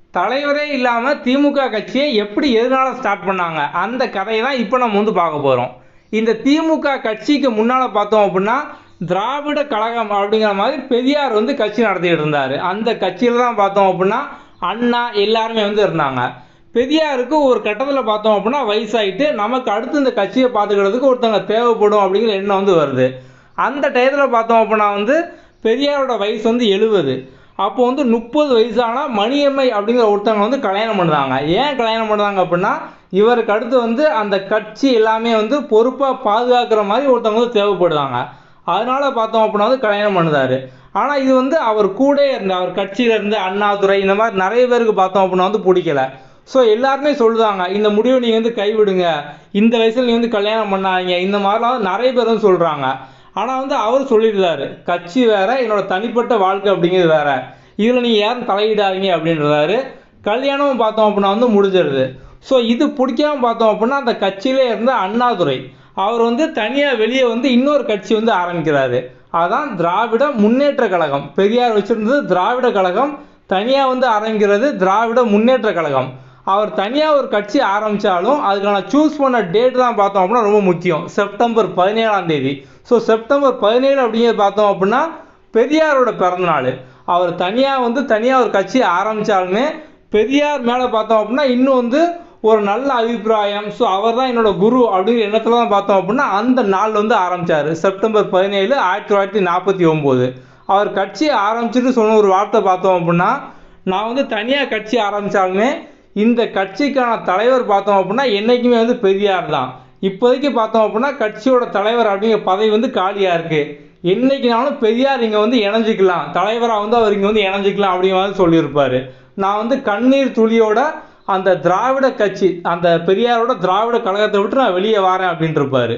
தலைவரே இல்லாமல் திமுக கட்சியை எப்படி எதனால ஸ்டார்ட் பண்ணாங்க அந்த கதையை தான் இப்போ நம்ம வந்து பார்க்க போகிறோம் இந்த திமுக கட்சிக்கு முன்னால் பார்த்தோம் அப்படின்னா திராவிட கழகம் அப்படிங்கிற மாதிரி பெரியார் வந்து கட்சி நடத்திட்டு இருந்தார் அந்த கட்சியில் தான் பார்த்தோம் அப்படின்னா அண்ணா எல்லாருமே வந்து இருந்தாங்க பெரியாருக்கு ஒரு கட்டத்தில் பார்த்தோம் அப்படின்னா வயசாயிட்டு நமக்கு அடுத்து இந்த கட்சியை பார்த்துக்கிறதுக்கு ஒருத்தவங்க தேவைப்படும் அப்படிங்கிற எண்ணம் வந்து வருது அந்த டயத்தில் பார்த்தோம் அப்படின்னா வந்து பெரியாரோட வயசு வந்து எழுபது அப்போ வந்து முப்பது வயசான மணியம்மை அப்படிங்கிற ஒருத்தவங்க வந்து கல்யாணம் பண்ணுறாங்க ஏன் கல்யாணம் பண்ணுறாங்க அப்படின்னா இவருக்கு அடுத்து வந்து அந்த கட்சி எல்லாமே வந்து பொறுப்பாக பாதுகாக்கிற மாதிரி ஒருத்தவங்க வந்து தேவைப்படுறாங்க அதனால பார்த்தோம் அப்படின்னா வந்து கல்யாணம் பண்ணுதாரு ஆனால் இது வந்து அவர் கூட இருந்த அவர் கட்சியில இருந்து அண்ணாதுரை இந்த மாதிரி நிறைய பேருக்கு பார்த்தோம் அப்படின்னா வந்து பிடிக்கல ஸோ எல்லாருமே சொல்லுதாங்க இந்த முடிவை நீங்கள் வந்து கைவிடுங்க இந்த வயசில் நீங்கள் வந்து கல்யாணம் பண்ணாதீங்க இந்த மாதிரிலாம் வந்து நிறைய பேர் வந்து சொல்கிறாங்க ஆனால் வந்து அவர் சொல்லியிருந்தாரு கட்சி வேற என்னோட தனிப்பட்ட வாழ்க்கை அப்படிங்கிறது வேற இதில் நீங்கள் யாரும் தலையிடாதீங்க அப்படின்றாரு கல்யாணமும் பார்த்தோம் அப்படின்னா வந்து முடிஞ்சிருது ஸோ இது பிடிக்காம பார்த்தோம் அப்படின்னா அந்த கட்சியிலே இருந்த அண்ணாதுரை அவர் வந்து தனியாக வெளியே வந்து இன்னொரு கட்சி வந்து ஆரம்பிக்கிறாரு அதான் திராவிட முன்னேற்ற கழகம் பெரியார் வச்சிருந்தது திராவிட கழகம் தனியாக வந்து ஆரம்பிக்கிறது திராவிட முன்னேற்ற கழகம் அவர் தனியாக ஒரு கட்சி ஆரம்பித்தாலும் அதுக்கான சூஸ் பண்ண டேட் தான் பார்த்தோம் அப்படின்னா ரொம்ப முக்கியம் செப்டம்பர் பதினேழாம் தேதி ஸோ செப்டம்பர் பதினேழு அப்படிங்கிறது பார்த்தோம் அப்படின்னா பெரியாரோட பிறந்தநாள் அவர் தனியாக வந்து தனியாக ஒரு கட்சி ஆரம்பித்தாலுமே பெரியார் மேலே பார்த்தோம் அப்படின்னா இன்னும் வந்து ஒரு நல்ல அபிப்பிராயம் ஸோ அவர் தான் என்னோட குரு அப்படிங்கிற எண்ணத்தில் தான் பார்த்தோம் அப்படின்னா அந்த நாள் வந்து ஆரம்பித்தார் செப்டம்பர் பதினேழு ஆயிரத்தி தொள்ளாயிரத்தி நாற்பத்தி ஒம்பது அவர் கட்சி ஆரம்பிச்சுட்டு சொன்ன ஒரு வார்த்தை பார்த்தோம் அப்படின்னா நான் வந்து தனியாக கட்சி ஆரம்பித்தாலுமே இந்த கட்சிக்கான தலைவர் பார்த்தோம் அப்படின்னா என்றைக்குமே வந்து பெரியார் தான் இப்போதைக்கு பார்த்தோம் அப்படின்னா கட்சியோட தலைவர் அப்படிங்கிற பதவி வந்து காலியாக இருக்குது என்னைக்குனாலும் பெரியார் இங்கே வந்து இணைஞ்சிக்கலாம் தலைவராக வந்து அவர் இங்கே வந்து இணைஞ்சிக்கலாம் அப்படிங்கிற மாதிரி சொல்லியிருப்பார் நான் வந்து கண்ணீர் துளியோட அந்த திராவிட கட்சி அந்த பெரியாரோட திராவிட கழகத்தை விட்டு நான் வெளியே வரேன் அப்படின்ட்டு இருப்பாரு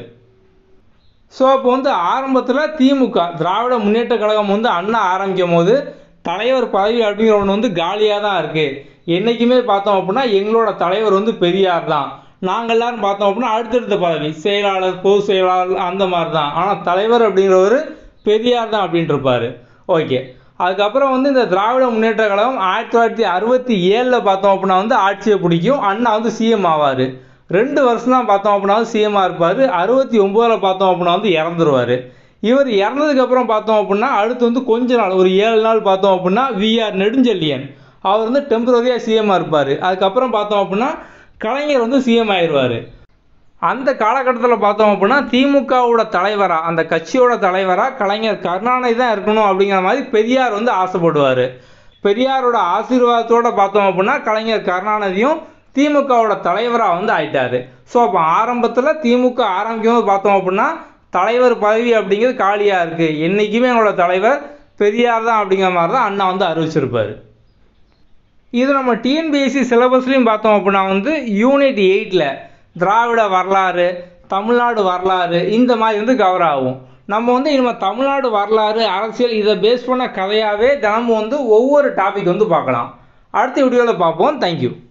ஸோ அப்போ வந்து ஆரம்பத்தில் திமுக திராவிட முன்னேற்ற கழகம் வந்து அண்ணா ஆரம்பிக்கும் போது தலைவர் பதவி அப்படிங்கிற ஒன்று வந்து காலியாக தான் இருக்குது என்றைக்குமே பார்த்தோம் அப்படின்னா எங்களோட தலைவர் வந்து பெரியார் தான் நாங்கள் எல்லாரும் பார்த்தோம் அப்படின்னா அடுத்தடுத்த பதவி செயலாளர் பொது செயலாளர் அந்த மாதிரி தான் ஆனால் தலைவர் அப்படிங்கிறவர் பெரியார் தான் அப்படின்ட்டு இருப்பாரு ஓகே அதுக்கப்புறம் வந்து இந்த திராவிட முன்னேற்ற கழகம் ஆயிரத்தி தொள்ளாயிரத்தி அறுபத்தி ஏழில் பார்த்தோம் அப்படின்னா வந்து ஆட்சியை பிடிக்கும் அண்ணா வந்து சிஎம் ஆவார் ரெண்டு வருஷம் தான் பார்த்தோம் அப்படின்னா வந்து சிஎம்மாக இருப்பார் அறுபத்தி ஒம்போதில் பார்த்தோம் அப்படின்னா வந்து இறந்துருவார் இவர் இறந்ததுக்கப்புறம் பார்த்தோம் அப்படின்னா அடுத்து வந்து கொஞ்ச நாள் ஒரு ஏழு நாள் பார்த்தோம் அப்படின்னா விஆர் நெடுஞ்செல்லியன் அவர் வந்து டெம்பரரியாக சிஎம்மாக இருப்பார் அதுக்கப்புறம் பார்த்தோம் அப்படின்னா கலைஞர் வந்து சிஎம் ஆயிடுவார் அந்த காலகட்டத்தில் பார்த்தோம் அப்படின்னா திமுகவோட தலைவராக அந்த கட்சியோட தலைவராக கலைஞர் கருணாநிதி தான் இருக்கணும் அப்படிங்கிற மாதிரி பெரியார் வந்து ஆசைப்படுவார் பெரியாரோட ஆசீர்வாதத்தோட பார்த்தோம் அப்படின்னா கலைஞர் கருணாநிதியும் திமுகவோட தலைவராக வந்து ஆயிட்டாரு ஸோ அப்போ ஆரம்பத்தில் திமுக ஆரம்பிக்கும் போது பார்த்தோம் அப்படின்னா தலைவர் பதவி அப்படிங்கிறது காலியாக இருக்குது என்றைக்குமே என்னோட தலைவர் பெரியார் தான் அப்படிங்கிற மாதிரி தான் அண்ணா வந்து அறிவிச்சிருப்பார் இது நம்ம டிஎன்பிஎஸ்சி சிலபஸ்லையும் பார்த்தோம் அப்படின்னா வந்து யூனிட் எயிட்டில் திராவிட வரலாறு தமிழ்நாடு வரலாறு இந்த மாதிரி வந்து கவர் ஆகும் நம்ம வந்து இனிமேல் தமிழ்நாடு வரலாறு அரசியல் இதை பேஸ் பண்ண கதையாகவே தினமும் வந்து ஒவ்வொரு டாபிக் வந்து பார்க்கலாம் அடுத்த வீடியோவில் பார்ப்போம் தேங்க்யூ